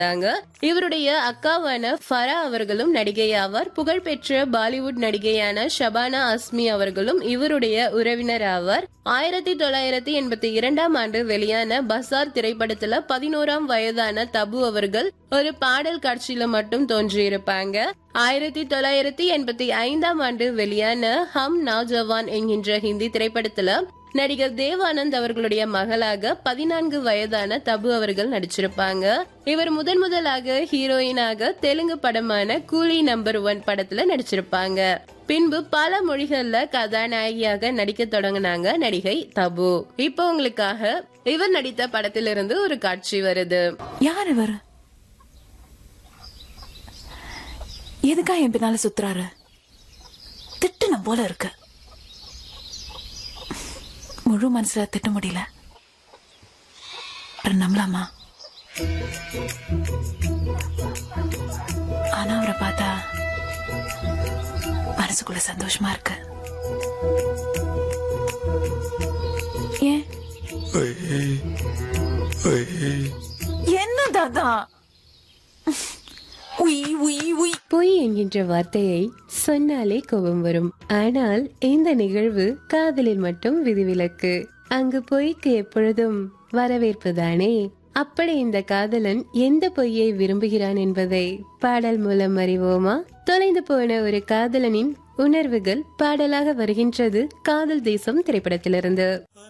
தாங்க இவருடைய அக்காவான ஃபரா அவர்களும் நடிகை ஆவார் புகழ்பெற்ற பாலிவுட் நடிகையான ஷபானா அஸ்மி அவர்களும் இவருடைய உறவினர் ஆவார் ஆயிரத்தி தொள்ளாயிரத்தி எண்பத்தி இரண்டாம் ஆண்டு வெளியான பசார் திரைப்படத்துல பதினோராம் வயதான தபு அவர்கள் ஒரு பாடல் காட்சியில மட்டும் தோன்றியிருப்பாங்க ஆயிரத்தி தொள்ளாயிரத்தி எண்பத்தி ஐந்தாம் ஆண்டு வெளியான ஹம் நௌஜவான் என்கின்ற ஹிந்தி திரைப்படத்துல நடிகர் தேவானந்த் அவர்களுடைய மகளாக பதினான்கு வயதான தபு அவர்கள் நடிச்சிருப்பாங்க இவர் முதன் முதலாக ஹீரோயினாக தெலுங்கு படமான கூலி நம்பர் ஒன் படத்துல நடிச்சிருப்பாங்க பின்பு பல மொழிகள்ல கதாநாயகியாக நடிக்க தொடங்கினாங்க நடிகை தபு இப்போ உங்களுக்காக இவர் நடித்த படத்திலிருந்து ஒரு காட்சி வருது யார் இவர் எதுக்கா என் பின்னால சுத்துறாரு திட்டணும் போல இருக்கு முழு மனசுல திட்ட முடியல அப்புறம் நம்பலாமா ஆனா அவரை பார்த்தா மனசுக்குள்ள சந்தோஷமா இருக்கு ஏன் என்ன தாத்தா உய் உய் உய் பொய் என்கின்ற வார்த்தையை சொன்னாலே கோபம் வரும் ஆனால் இந்த நிகழ்வு காதலில் மட்டும் விதிவிலக்கு அங்கு பொய்க்கு எப்பொழுதும் வரவேற்புதானே அப்படி இந்த காதலன் எந்த பொய்யை விரும்புகிறான் என்பதை பாடல் மூலம் அறிவோமா தொலைந்து போன ஒரு காதலனின் உணர்வுகள் பாடலாக வருகின்றது காதல் தேசம் திரைப்படத்திலிருந்து